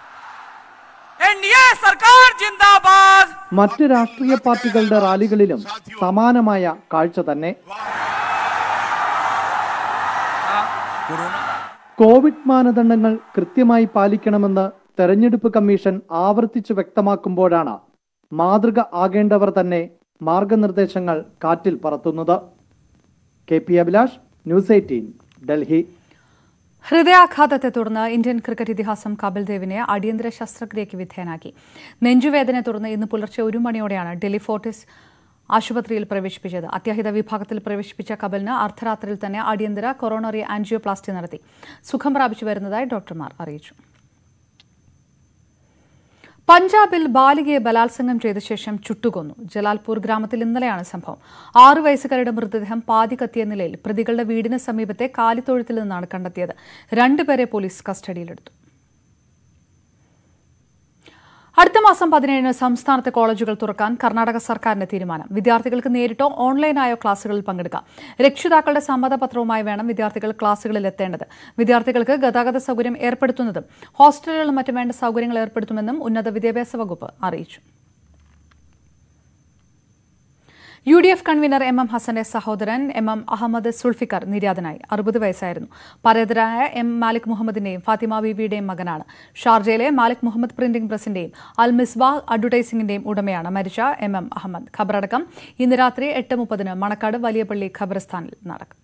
एनडीए सरकार जिंदाबाद മറ്റ് രാഷ്ട്രീയ പാർട്ടികളുടെ റാലികളിലും സമാനമായ കാഴ്ച തന്നെ കോവിഡ് മാനദണ്ഡങ്ങൾ കൃത്യമായി പാലിക്കണമെന്ന് തെരഞ്ഞെടുപ്പ് കമ്മീഷൻ ആവർത്തിച്ചു വ്യക്തമാക്കുമ്പോഴാണ് മാതൃക ആകേണ്ടവർ തന്നെ മാർഗനിർദ്ദേശങ്ങൾ കാറ്റിൽ പറത്തുന്നത് K P Abhilash news eighteen Delhi ഹൃദയാഘാതത്തെ തുടർന്ന് ഇന്ത്യൻ ക്രിക്കറ്റ് ഇതിഹാസം കപിൽ ദേവിനെ അടിയന്തര ശസ്ത്രക്രിയയ്ക്ക് വിധേയനാക്കി നെഞ്ചുവേദനയെ തുടർന്ന് ഇന്ന് പുലർച്ചെ ഒരു മണിയോടെയാണ് ഡൽഹി ഫോർട്ടിസ് ആശുപത്രിയിൽ പ്രവേശിപ്പിച്ചത് അത്യാഹിത വിഭാഗത്തിൽ പ്രവേശിപ്പിച്ച കപിലിന് അർദ്ധരാത്രിയിൽ തന്നെ അടിയന്തര കൊറോണറി ആൻജിയോപ്ലാസ്റ്റി നടത്തി സുഖം പ്രാപിച്ചു വരുന്നതായി ഡോക്ടർമാർ അറിയിച്ചു പഞ്ചാബിൽ ബാലികയെ ബലാത്സംഗം ചെയ്ത ശേഷം ചുട്ടുകൊന്നു ജലാൽപൂർ ഗ്രാമത്തിൽ ഇന്നലെയാണ് സംഭവം ആറു വയസ്സുകാരുടെ മൃതദേഹം പാതി കത്തിയ നിലയിൽ പ്രതികളുടെ വീടിന് സമീപത്തെ കാലിത്തൊഴുത്തിൽ നിന്നാണ് കണ്ടെത്തിയത് രണ്ടുപേരെ പോലീസ് കസ്റ്റഡിയിലെടുത്തു അടുത്ത മാസം പതിനേഴിന് സംസ്ഥാനത്തെ കോളേജുകൾ തുറക്കാൻ കർണാടക സർക്കാരിന്റെ തീരുമാനം വിദ്യാർത്ഥികൾക്ക് നേരിട്ടോ ഓൺലൈനായോ ക്ലാസുകളിൽ പങ്കെടുക്കാം രക്ഷിതാക്കളുടെ സമ്മതപത്രവുമായി വേണം വിദ്യാർത്ഥികൾ ക്ലാസുകളിൽ എത്തേണ്ടത് വിദ്യാർത്ഥികൾക്ക് ഗതാഗത സൗകര്യം ഏർപ്പെടുത്തുന്നതും ഹോസ്റ്റലുകളിലും മറ്റും വേണ്ട സൗകര്യങ്ങൾ ഏർപ്പെടുത്തുമെന്നും ഉന്നത വിദ്യാഭ്യാസ വകുപ്പ് അറിയിച്ചു U D F convener M M ഹസന്റെ സഹോദരൻ എം എം അഹമ്മദ് സുൾഫിക്കർ നിര്യാതനായി അറുപത് വയസ്സായിരുന്നു പരേതരായ എം മാലിക് മുഹമ്മദിന്റെയും ഫാത്തിമ ബീവിയുടെയും മകനാണ് ഷാർജയിലെ മാലിക് മുഹമ്മദ് പ്രിന്റിംഗ് പ്രസിന്റെയും അൽ മിസ്ബാഹ് അഡ്വർടൈസിംഗിന്റെയും ഉടമയാണ് മരിച്ച എം എം അഹമ്മദ് ഖബറടക്കം ഇന്ന് രാത്രി എട്ട് മുപ്പതിന് മണക്കാട് വലിയപള്ളി ഖബർസ്ഥാനിൽ നടക്കും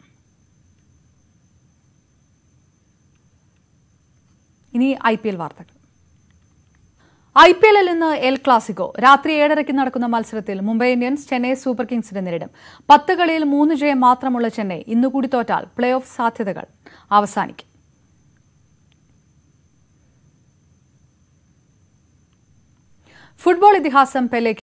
ഇനി ഐ പി എൽ വാർത്തകൾ ഐ പി എല്ലിൽ ഇന്ന് എൽ ക്ലാസിക്കോ രാത്രി ഏഴരയ്ക്ക് നടക്കുന്ന മത്സരത്തിൽ മുംബൈ ഇന്ത്യൻസ് ചെന്നൈ സൂപ്പർ കിങ്സിനെ നേരിടും പത്ത് കളിയിൽ മൂന്ന് ജയം മാത്രമുള്ള ചെന്നൈ ഇന്നുകൂടി തോറ്റാൽ പ്ലേ ഓഫ് സാധ്യതകൾ അവസാനിക്കും ഫുട്ബോൾ ഇതിഹാസം പെലെ